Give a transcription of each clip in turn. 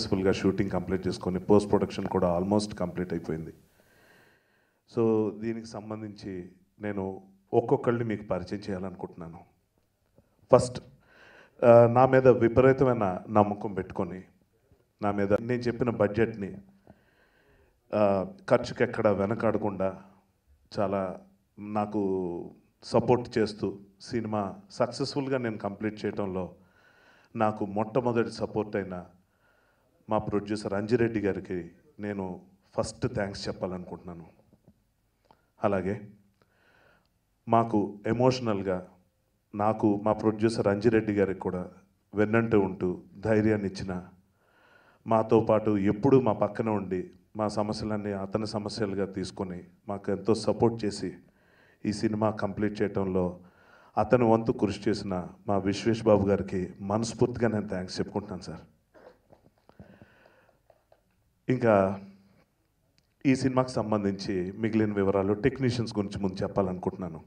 సక్సెస్ఫుల్గా shooting complete చేసుకొని post production కూడా ఆల్మోస్ట్ కంప్లీట్ అయిపోయింది సో దీనికి సంబంధించి నేను ఒక్కొక్కళ్ళని మీకు పరిచయం చేయాలనుకుంటున్నాను ఫస్ట్ ఆ, నా మీద విపరీతమైన నమ్మకం పెట్టుకొని నా మీద నేను చెప్పిన బడ్జెట్ని ఆ, ఖర్చుకి ఎక్కడ వెనకాడకుండా చాలా నాకు సపోర్ట్ చేస్తూ సినిమా సక్సెస్ఫుల్గా నేను కంప్లీట్ చేయడంలో నాకు మొట్టమొదటి సపోర్ట్ అయిన మా ప్రొడ్యూసర్ అంజిరెడ్డి గారికి నేను ఫస్ట్ థ్యాంక్స్ చెప్పాలనుకుంటున్నాను అలాగే మాకు ఎమోషనల్గా నాకు మా ప్రొడ్యూసర్ అంజిరెడ్డి గారికి కూడా వెన్నంటూ ఉంటూ ధైర్యాన్ని ఇచ్చిన మాతో పాటు ఎప్పుడూ మా పక్కన ఉండి మా సమస్యలన్నీ అతని సమస్యలుగా తీసుకొని మాకు ఎంతో సపోర్ట్ చేసి ఈ సినిమా కంప్లీట్ చేయడంలో అతను వంతు కృషి చేసిన మా విశ్వేష్ బాబు గారికి మనస్ఫూర్తిగా నేను థ్యాంక్స్ చెప్పుకుంటున్నాను సార్ ఇంకా ఈ సినిమాకి సంబంధించి మిగిలిన వివరాలు టెక్నీషియన్స్ గురించి ముందు చెప్పాలనుకుంటున్నాను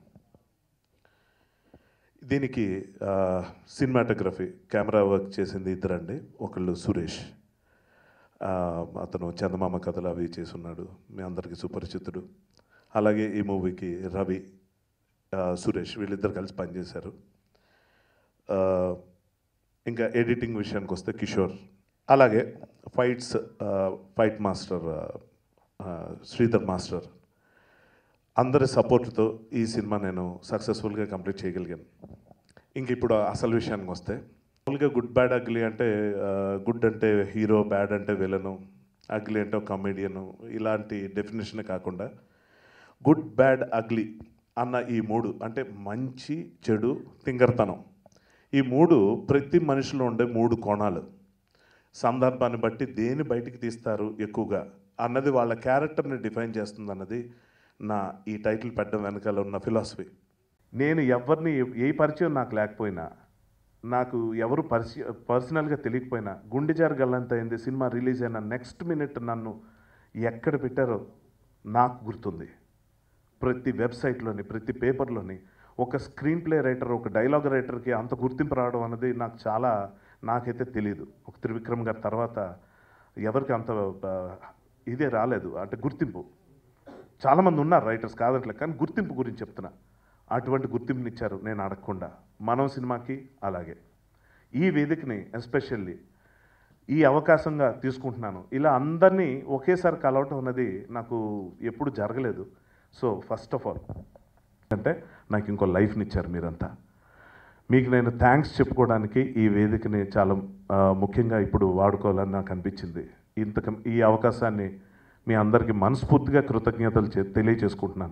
దీనికి సినిమాటోగ్రఫీ కెమెరా వర్క్ చేసింది ఇద్దరండి ఒకళ్ళు సురేష్ ఆ, అతను చందమామ కథలు అవి చేసున్నాడు మీ అందరికీ సుపరిచితుడు అలాగే ఈ మూవీకి రవి ఆ, సురేష్ వీళ్ళిద్దరు కలిసి పనిచేశారు ఆ, ఇంకా ఎడిటింగ్ విషయానికి వస్తే కిషోర్ అలాగే ఫైట్స్ ఆ, ఫైట్ మాస్టర్ ఆ, ఆ, శ్రీధర్ మాస్టర్ అందరి సపోర్ట్తో ఈ సినిమా నేను సక్సెస్ఫుల్గా కంప్లీట్ చేయగలిగాను ఇంక ఇప్పుడు అసలు విషయానికి వస్తే మామూలుగా గుడ్ బ్యాడ్ అగ్లీ అంటే గుడ్ అంటే హీరో బ్యాడ్ అంటే విలను అగ్లీ అంటే ఒక కమెడియను ఇలాంటి డెఫినేషన్ కాకుండా గుడ్ బ్యాడ్ అగ్లీ అన్న ఈ మూడు అంటే మంచి చెడు తింగర్తనం ఈ మూడు ప్రతి మనిషిలో ఉండే మూడు కోణాలు సందర్భాన్ని బట్టి దేని బయటికి తీస్తారు ఎక్కువగా అన్నది వాళ్ళ క్యారెక్టర్ని డిఫైన్ చేస్తుంది అన్నది నా ఈ టైటిల్ పెట్టడం వెనకాల ఉన్న ఫిలాసఫీ నేను ఎవరిని ఏ పరిచయం నాకు లేకపోయినా నాకు ఎవరు పరిచయ పర్సనల్గా తెలియకపోయినా గుండెజారు గల్లంత అయింది సినిమా రిలీజ్ అయిన నెక్స్ట్ మినిట్ నన్ను ఎక్కడ పెట్టారో నాకు గుర్తుంది ప్రతి వెబ్సైట్లోని ప్రతి పేపర్లోని ఒక స్క్రీన్ ప్లే రైటర్ ఒక డైలాగ్ రైటర్కి అంత గుర్తింపు రావడం అనేది నాకు చాలా నాకైతే తెలియదు ఒక త్రివిక్రమ్ గారి తర్వాత ఎవరికి అంత ఆ, ఇదే రాలేదు అంటే గుర్తింపు చాలామంది ఉన్నారు రైటర్స్ కాదట్లే కానీ గుర్తింపు గురించి చెప్తున్నా అటువంటి గుర్తింపునిచ్చారు నేను అడగకుండా మనం సినిమాకి అలాగే ఈ వేదికని ఎస్పెషల్లీ ఈ అవకాశంగా తీసుకుంటున్నాను ఇలా అందరినీ ఒకేసారి కలవటం అనేది నాకు ఎప్పుడు జరగలేదు సో ఫస్ట్ ఆఫ్ ఆల్ అంటే నాకు ఇంకో లైఫ్ని ఇచ్చారు మీరంతా మీకు నేను థ్యాంక్స్ చెప్పుకోవడానికి ఈ వేదికని చాలా ఆ, ముఖ్యంగా ఇప్పుడు వాడుకోవాలని నాకు అనిపించింది ఇంత ఈ అవకాశాన్ని మీ అందరికీ మనస్ఫూర్తిగా కృతజ్ఞతలు చే- తెలియచేసుకుంటున్నాను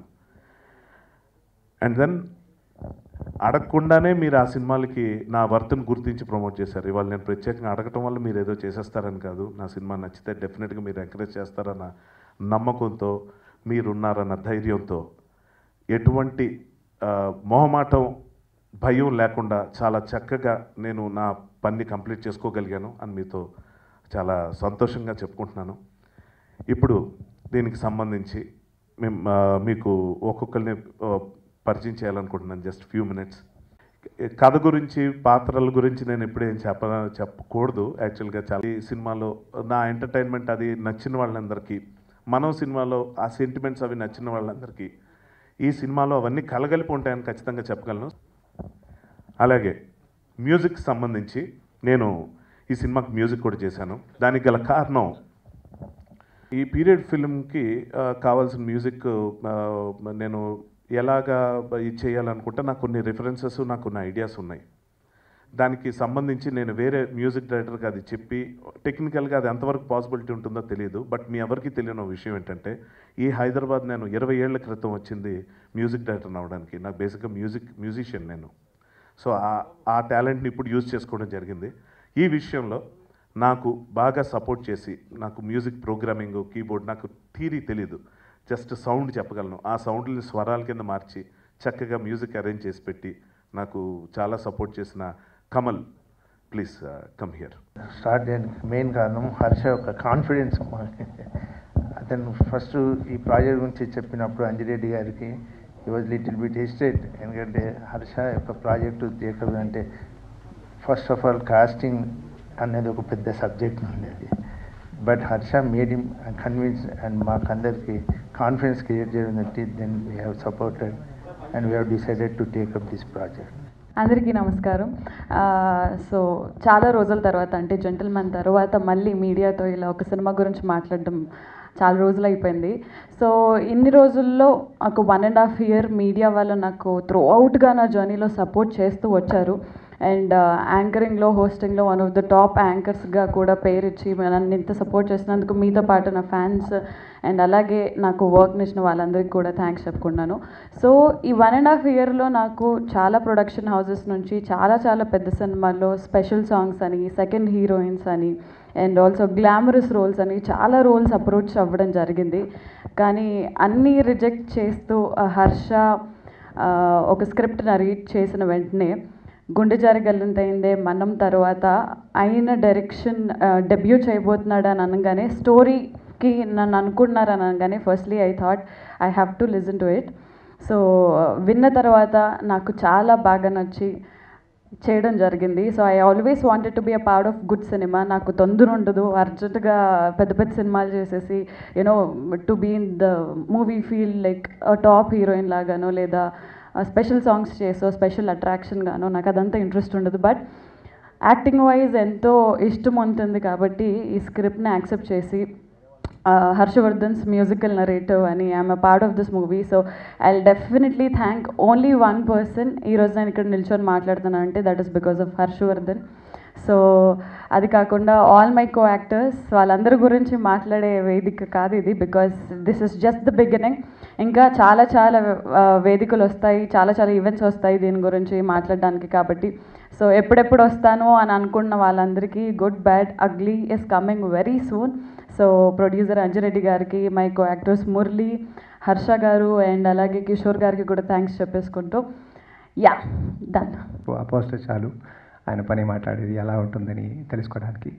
అండ్ దెన్ అడగకుండానే మీరు ఆ సినిమాలకి నా వర్త్ని గుర్తించి ప్రమోట్ చేశారు ఇవాళ నేను ప్రత్యేకంగా అడగటం వల్ల మీరు ఏదో చేసేస్తారని కాదు నా సినిమా నచ్చితే డెఫినెట్గా మీరు ఎంకరేజ్ చేస్తారన్న నమ్మకంతో మీరున్నారన్న ధైర్యంతో ఎటువంటి ఆ, మొహమాటం భయం లేకుండా చాలా చక్కగా నేను నా పని కంప్లీట్ చేసుకోగలిగాను అని మీతో చాలా సంతోషంగా చెప్పుకుంటున్నాను ఇప్పుడు దీనికి సంబంధించి మేము ఆ, మీకు ఒక్కొక్కరిని ఆ, పరిచయం చేయాలనుకుంటున్నాను జస్ట్ ఫ్యూ మినిట్స్ కథ గురించి పాత్రల గురించి నేను ఇప్పుడేం చెప్ప చెప్పకూడదు యాక్చువల్గా చాలా ఈ సినిమాలో నా ఎంటర్టైన్మెంట్ అది నచ్చిన వాళ్ళందరికీ మనం సినిమాలో ఆ సెంటిమెంట్స్ అవి నచ్చిన వాళ్ళందరికీ ఈ సినిమాలో అవన్నీ కలగలిపి ఉంటాయని ఖచ్చితంగా చెప్పగలను అలాగే మ్యూజిక్ సంబంధించి నేను ఈ సినిమాకి మ్యూజిక్ కూడా చేశాను దానికి గల కారణం ఈ పీరియడ్ ఫిల్మ్కి ఆ, కావాల్సిన మ్యూజిక్ ఆ, నేను ఎలాగా ఇది చేయాలనుకుంటే నాకు కొన్ని రిఫరెన్సెస్ నాకు కొన్ని ఐడియాస్ ఉన్నాయి దానికి సంబంధించి నేను వేరే మ్యూజిక్ డైరెక్టర్కి అది చెప్పి టెక్నికల్గా అది ఎంతవరకు పాసిబిలిటీ ఉంటుందో తెలియదు బట్ మీ ఎవరికి తెలియని ఒక విషయం ఏంటంటే ఈ హైదరాబాద్ నేను ఇరవై ఏళ్ల క్రితం వచ్చింది మ్యూజిక్ డైరెక్టర్ అవడానికి నాకు బేసిక్గా మ్యూజిక్ మ్యూజిషియన్ నేను సో ఆ- ఆ టాలెంట్ని ఇప్పుడు యూజ్ చేసుకోవడం జరిగింది ఈ విషయంలో నాకు బాగా సపోర్ట్ చేసి నాకు మ్యూజిక్ ప్రోగ్రామింగ్ కీబోర్డ్ నాకు థీరీ తెలీదు జస్ట్ సౌండ్ చెప్పగలను ఆ సౌండ్ని స్వరాల కింద మార్చి చక్కగా మ్యూజిక్ అరేంజ్ చేసి పెట్టి నాకు చాలా సపోర్ట్ చేసిన Kamal please come here start చేయడానికి మెయిన్ కారణం హర్ష యొక్క కాన్ఫిడెన్స్ అతను ఫస్ట్ ఈ ప్రాజెక్ట్ గురించి చెప్పినప్పుడు అంజిరెడ్డి గారికి ఈ వాజ్ లిటిల్ బిట్ హెస్టేట్ ఎందుకంటే హర్ష యొక్క ప్రాజెక్టు జేకబ్ అంటే ఫస్ట్ ఆఫ్ ఆల్ కాస్టింగ్ అనేది ఒక పెద్ద సబ్జెక్ట్ ఉండేది but Harsha made him convince and మాకు అందరికి కాన్ఫిడెన్స్ క్రియేట్ చేయడం బట్టి then we have supported and we have decided to take up this project అందరికీ నమస్కారం సో చాలా రోజుల తర్వాత అంటే జెంటల్మెన్ తర్వాత మళ్ళీ మీడియాతో ఇలా ఒక సినిమా గురించి మాట్లాడడం చాలా రోజులు అయిపోయింది సో ఇన్ని రోజుల్లో ఒక one and half year media వాళ్ళు నాకు త్రూ అవుట్గా నా జర్నీలో సపోర్ట్ చేస్తూ వచ్చారు అండ్ యాంకరింగ్లో హోస్టింగ్లో వన్ ఆఫ్ ద టాప్ యాంకర్స్గా కూడా పేరిచ్చి నన్ను ఇంత సపోర్ట్ చేసినందుకు మీతో పాటు నా ఫ్యాన్స్ అండ్ అలాగే నాకు వర్క్ ఇచ్చిన వాళ్ళందరికీ కూడా థ్యాంక్స్ చెప్పుకున్నాను సో ఈ వన్ అండ్ హాఫ్ ఇయర్లో నాకు చాలా ప్రొడక్షన్ హౌసెస్ నుంచి చాలా చాలా పెద్ద సినిమాల్లో స్పెషల్ సాంగ్స్ అని సెకండ్ హీరోయిన్స్ అని అండ్ ఆల్సో గ్లామరస్ రోల్స్ అని చాలా రోల్స్ అప్రోచ్ అవ్వడం జరిగింది కానీ అన్నీ రిజెక్ట్ చేస్తూ ఆ, హర్ష ఆ, ఒక స్క్రిప్ట్ రీడ్ చేసిన వెంటనే గుండె జారి గల్లంతైందే మనం తర్వాత ఆయన డైరెక్షన్ డెబ్యూ చేయబోతున్నాడు అని అనగానే స్టోరీకి నన్ను అనుకున్నారు అని అనగానే firstly I thought I have to listen to it so విన్న తర్వాత నాకు చాలా బాగా నచ్చి చేయడం జరిగింది so I always wanted to be a part of good cinema నాకు తొందర ఉండదు అర్జెంటుగా పెద్ద పెద్ద సినిమాలు చేసేసి you know to be in the movie feel like top heroine లాగానో లేదా స్పెషల్ సాంగ్స్ చేసో స్పెషల్ అట్రాక్షన్ గానో నాకు అదంతా ఇంట్రెస్ట్ ఉండదు బట్ యాక్టింగ్ వైజ్ ఎంతో ఇష్టం ఉంటుంది కాబట్టి ఈ స్క్రిప్ట్ని యాక్సెప్ట్ చేసి హర్షవర్ధన్స్ మ్యూజికల్ నరేటివ్ అని I'm a part of this movie so I definitely thank only one person ఈరోజు నేను ఇక్కడ నిల్చొని మాట్లాడుతున్నాను అంటే that is because of Harshavardhan so అది కాకుండా ఆల్ మై కో యాక్టర్స్ వాళ్ళందరి గురించి మాట్లాడే వేదిక కాదు ఇది because this is just the beginning ఇంకా చాలా చాలా ఆ, వేదికలు వస్తాయి చాలా చాలా ఈవెంట్స్ వస్తాయి దీని గురించి మాట్లాడడానికి కాబట్టి సో ఎప్పుడెప్పుడు వస్తాను అని అనుకున్న వాళ్ళందరికీ good bad ugly is coming very soon so producer Anjireddy గారికి my co actors Murali Harsha గారు అండ్ అలాగే కిషోర్ గారికి కూడా థ్యాంక్స్ చెప్పేసుకుంటూ యా డన్ ఆ పోస్టర్ చాలు ఆయన పని మాట్లాడేది ఎలా ఉంటుందని తెలుసుకోవడానికి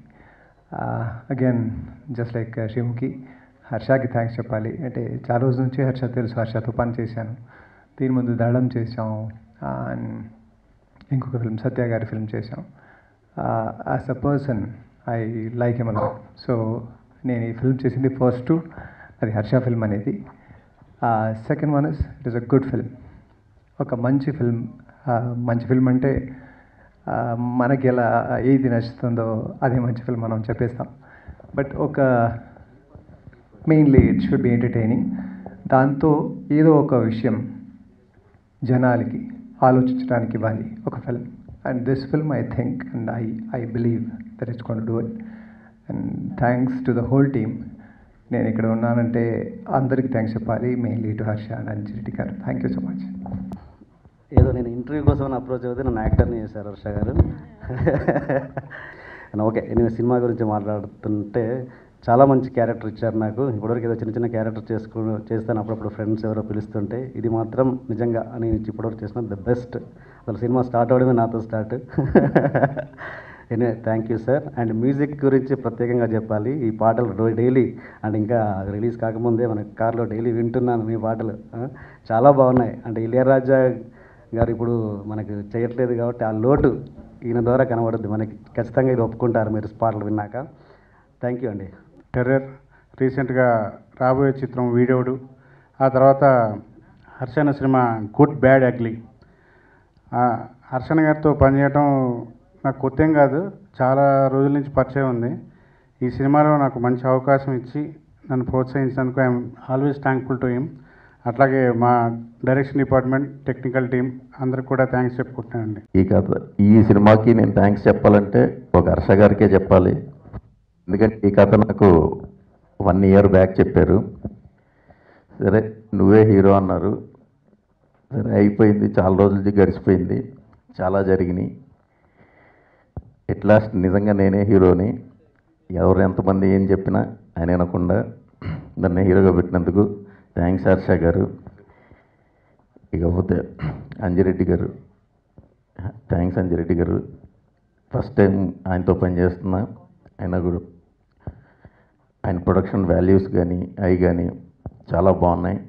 అగైన్ జస్ట్ లైక్ శివుకి హర్షకి థ్యాంక్స్ చెప్పాలి అంటే చాలా రోజుల నుంచి హర్ష తెలుసు హర్షతో పని చేశాను దీని ముందు దళం చేసాం అండ్ ఇంకొక ఫిల్మ్ సత్య గారి ఫిల్మ్ చేసాం as a person I like M a lot so నేను ఈ ఫిల్మ్ చేసింది ఫస్ట్ అది హర్ష ఫిల్మ్ అనేది second one is it is a good film ఒక మంచి ఫిల్మ్ ఆ, మంచి ఫిల్మ్ అంటే ఆ, మనకి ఎలా ఏది నచ్చుతుందో అదే మంచి ఫిల్మ్ మనం చెప్పేస్తాం బట్ ఒక mainly it should be entertaining దాంతో ఏదో ఒక విషయం జనాలకి ఆలోచించడానికి ఇవ్వాలి ఒక film and this film I think and I I believe that it's can do it and thanks to the whole team నేను ఇక్కడ ఉన్నానంటే అందరికీ థ్యాంక్స్ చెప్పాలి mainly to Harsha and Anjireddy గారు థ్యాంక్ యూ సో మచ్ ఏదో నేను ఇంటర్వ్యూ కోసం అప్రోచ్ అవుతే నన్ను యాక్టర్ని చేశారు హర్ష గారు ఓకే నేను సినిమా గురించి మాట్లాడుతుంటే చాలా మంచి క్యారెక్టర్ ఇచ్చారు నాకు ఇప్పటివరకు ఏదో చిన్న చిన్న క్యారెక్టర్ చేసుకు చేస్తాను అప్పుడప్పుడు ఫ్రెండ్స్ ఎవరో పిలుస్తుంటే ఇది మాత్రం నిజంగా నేను ఇప్పటివరకు చేసిన ద బెస్ట్ అసలు సినిమా స్టార్ట్ అవడమే నాతో start any thank you sir and music గురించి ప్రత్యేకంగా చెప్పాలి ఈ పాటలు డైలీ అండ్ ఇంకా రిలీజ్ కాకముందే మన కార్లో డైలీ వింటున్నాను మీ పాటలు ఆ, చాలా బాగున్నాయి అంటే ఇళయరాజా గారు ఇప్పుడు మనకు చేయట్లేదు కాబట్టి ఆ లోటు ఈయన ద్వారా కనబడుద్ది మనకి ఖచ్చితంగా ఇది ఒప్పుకుంటారు మీరు పాటలు విన్నాక థ్యాంక్ యూ అండి టెర్రర్ రీసెంట్గా రాబోయే చిత్రం వీడోడు ఆ తర్వాత Harshana cinema good bad ugly ఆ, హర్షణ గారితో పనిచేయటం నాకు కొత్త ఏం కాదు చాలా రోజుల నుంచి పరిచయం ఉంది ఈ సినిమాలో నాకు మంచి అవకాశం ఇచ్చి నన్ను ప్రోత్సహించినందుకు I'm always thankful to him అట్లాగే మా డైరెక్షన్ డిపార్ట్మెంట్ టెక్నికల్ టీం అందరికి కూడా థ్యాంక్స్ చెప్పుకుంటున్నానండి ఈ కథ ఈ సినిమాకి నేను థ్యాంక్స్ చెప్పాలంటే ఒక హర్ష గారికే చెప్పాలి ఎందుకంటే ఈ కథ నాకు వన్ ఇయర్ బ్యాక్ చెప్పారు సరే నువ్వే హీరో అన్నారు సరే అయిపోయింది చాలా రోజులు గడిచిపోయింది చాలా జరిగినాయి ఎట్ లాస్ట్ నిజంగా నేనే హీరోని ఎవరు ఎంతమంది ఏం చెప్పినా ఆయన వినకుండా నన్ను హీరోగా పెట్టినందుకు థ్యాంక్స్ హర్ష గారు ఇకపోతే అంజిరెడ్డి గారు థ్యాంక్స్ అంజిరెడ్డి గారు ఫస్ట్ టైం ఆయనతో పనిచేస్తున్నా ఆయన కూడా ఆయన ప్రొడక్షన్ వాల్యూస్ కానీ అవి కానీ చాలా బాగున్నాయి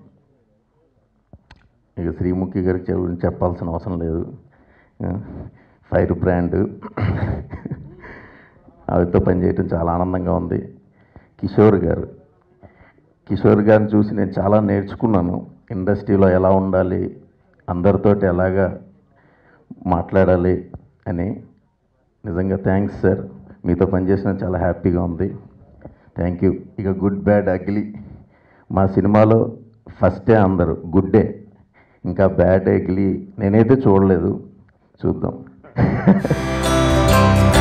ఇక శ్రీముఖి గారికి చె- గురించి చెప్పాల్సిన అవసరం లేదు ఫైర్ బ్రాండ్ ఆవిడతో పనిచేయటం చాలా ఆనందంగా ఉంది కిషోర్ గారు కిషోర్ గారిని చూసి నేను చాలా నేర్చుకున్నాను ఇండస్ట్రీలో ఎలా ఉండాలి అందరితోటి ఎలాగా మాట్లాడాలి అని నిజంగా థ్యాంక్స్ సార్ మీతో పనిచేసిన చాలా హ్యాపీగా ఉంది థ్యాంక్ యూ ఇక గుడ్ బ్యాడ్ అగ్లీ మా సినిమాలో ఫస్టే అందరు గుడ్డే ఇంకా బ్యాడ్ అగ్లీ నేనైతే చూడలేదు చూద్దాం